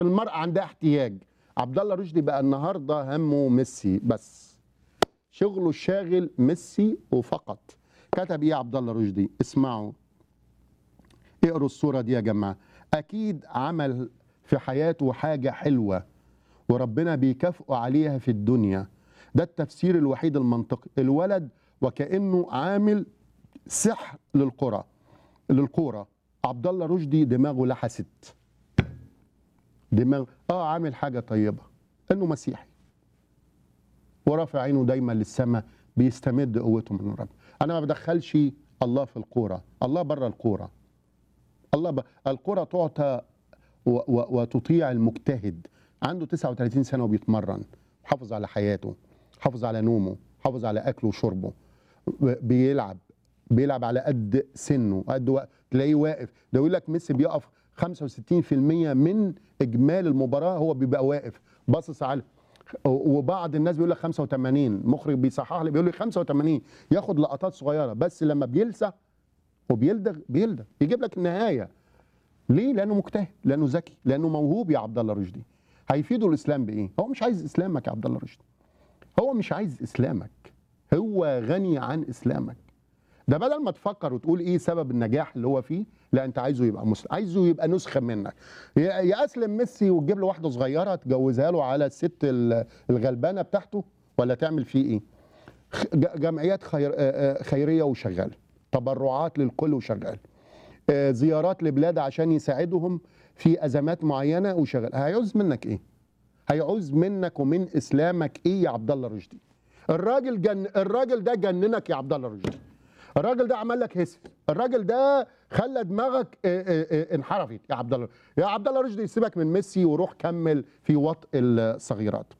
المرأة عندها احتياج عبد الله رشدي بقى النهارده همه ميسي بس شغله الشاغل ميسي وفقط كتب ايه عبد الله رشدي اسمعوا اقروا الصورة دي يا جماعة اكيد عمل في حياته حاجة حلوة وربنا بيكافئه عليها في الدنيا ده التفسير الوحيد المنطقي الولد وكأنه عامل سحر للقرى للكورة عبد الله رشدي دماغه لحست دماغ اه عامل حاجة طيبة انه مسيحي ورافع عينه دايما للسماء بيستمد قوته من رب انا ما بدخلش الله في الكورة الله بره الكورة الله ب... الكرة تعطى و... و... وتطيع المجتهد عنده 39 سنة وبيتمرن حافظ على حياته حافظ على نومه حافظ على أكله وشربه بيلعب بيلعب على قد سنه قد وقت تلاقيه واقف ده يقول لك ميسي بيقف 65% من اجمالي المباراه هو بيبقى واقف باصص على وبعض الناس بيقول لك 85 مخرج بيصحح لي بيقول لي 85 ياخد لقطات صغيره بس لما بيلسع وبيلدغ بيلدغ يجيب لك النهايه ليه؟ لانه مجتهد لانه ذكي لانه موهوب يا عبد الله رشدي هيفيده الاسلام بايه؟ هو مش عايز اسلامك يا عبد الله رشدي هو مش عايز اسلامك هو غني عن اسلامك ده بدل ما تفكر وتقول ايه سبب النجاح اللي هو فيه لا انت عايزه يبقى مسلم عايزه يبقى نسخه منك يا يا اسلم ميسي وتجيب له واحده صغيره تجوزها له على الست ال- الغلبانه بتاعته ولا تعمل فيه ايه خ- ج- جمعيات خير آه، آه، خيريه وشغال تبرعات للكل وشغال آه، زيارات لبلاد عشان يساعدهم في ازمات معينه وشغال هيعوز منك ايه هيعوز منك ومن اسلامك ايه يا عبد الله رشدي الراجل جن الراجل ده جننك يا عبد الله رشدي الراجل ده عمل لك هس الراجل ده خلى دماغك آه، آه، آه، انحرفت يا عبد الله يا عبد الله رشدي سيبك من ميسي وروح كمل في وطء الصغيرات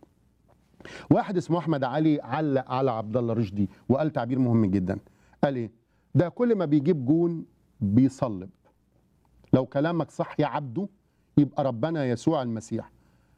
واحد اسمه احمد علي علق على عبد الله رشدي وقال تعبير مهم جدا قال ايه ده كل ما بيجيب جون بيصلب لو كلامك صح يا عبده يبقى ربنا يسوع المسيح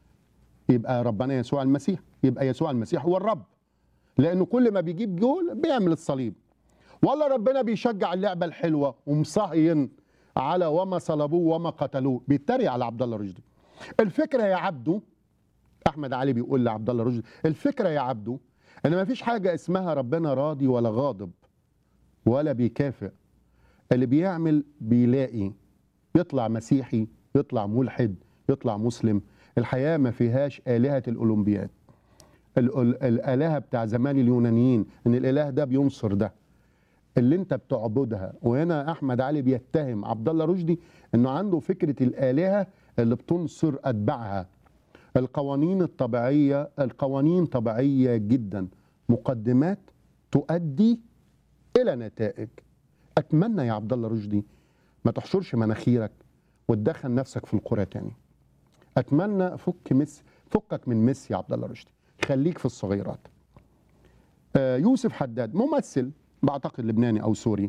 يبقى ربنا يسوع المسيح يبقى يسوع المسيح هو الرب لانه كل ما بيجيب جول بيعمل الصليب والله ربنا بيشجع اللعبه الحلوه ومصهين على وما صلبوه وما قتلوه بيتريق على عبد الله رشدي الفكره يا عبده احمد علي بيقول لعبد الله رشدي الفكره يا عبده ان ما فيش حاجه اسمها ربنا راضي ولا غاضب ولا بيكافئ اللي بيعمل بيلاقي يطلع مسيحي يطلع ملحد يطلع مسلم الحياه ما فيهاش الهه الاولمبياد ال- ال- الالهه بتاع زمان اليونانيين ان الاله ده بينصر ده اللي انت بتعبدها وهنا احمد علي بيتهم عبد الله رشدي انه عنده فكره الالهه اللي بتنصر اتباعها القوانين الطبيعيه القوانين طبيعيه جدا مقدمات تؤدي الى نتائج اتمنى يا عبد الله رشدي ما تحشرش مناخيرك وتدخل نفسك في القرى تاني اتمنى فك ميسي فكك من ميسي يا عبد الله رشدي خليك في الصغيرات آه، يوسف حداد ممثل بعتقد لبناني او سوري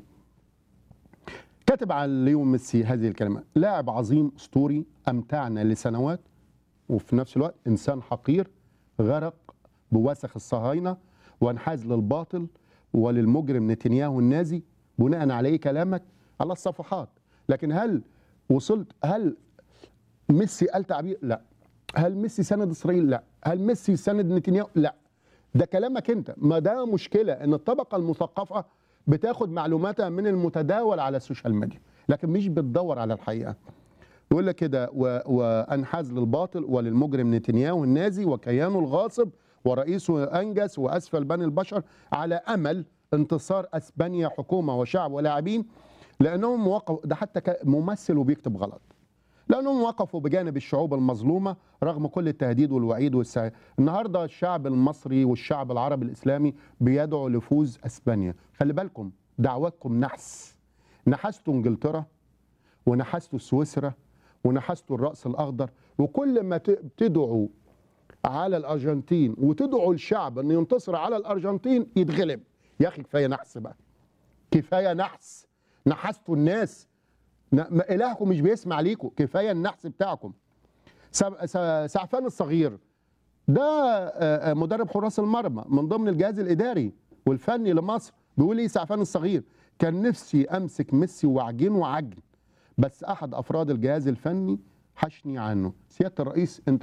كتب عن ليو ميسي هذه الكلمه لاعب عظيم اسطوري امتعنا لسنوات وفي نفس الوقت انسان حقير غرق بوسخ الصهاينه وانحاز للباطل وللمجرم نتنياهو النازي بناء على ايه كلامك على الصفحات لكن هل وصلت هل ميسي قال تعبير لا هل ميسي سند اسرائيل لا هل ميسي سند نتنياهو لا ده كلامك انت ما ده مشكله ان الطبقه المثقفه بتاخد معلوماتها من المتداول على السوشيال ميديا لكن مش بتدور على الحقيقه يقول لك كده و- وانحاز للباطل وللمجرم نتنياهو النازي وكيانه الغاصب ورئيسه انجس واسفل بني البشر على امل انتصار اسبانيا حكومه وشعب ولاعبين لانهم وقفوا ده حتى ك- ممثل وبيكتب غلط لانهم وقفوا بجانب الشعوب المظلومه رغم كل التهديد والوعيد والسعي النهارده الشعب المصري والشعب العربي الاسلامي بيدعو لفوز اسبانيا خلي بالكم دعواتكم نحس نحستوا انجلترا ونحستوا سويسرا ونحستوا الراس الاخضر وكل ما ت- تدعوا على الارجنتين وتدعوا الشعب انه ينتصر على الارجنتين يتغلب يا اخي كفايه نحس بقى كفايه نحس نحستوا الناس ن- ما الهكم مش بيسمع ليكم كفايه النحس بتاعكم سع- سع- سعفان الصغير ده آه، آه، مدرب حراس المرمى من ضمن الجهاز الاداري والفني لمصر بيقول ايه سعفان الصغير كان نفسي امسك ميسي واعجنه عجن بس احد افراد الجهاز الفني حشني عنه سياده الرئيس انت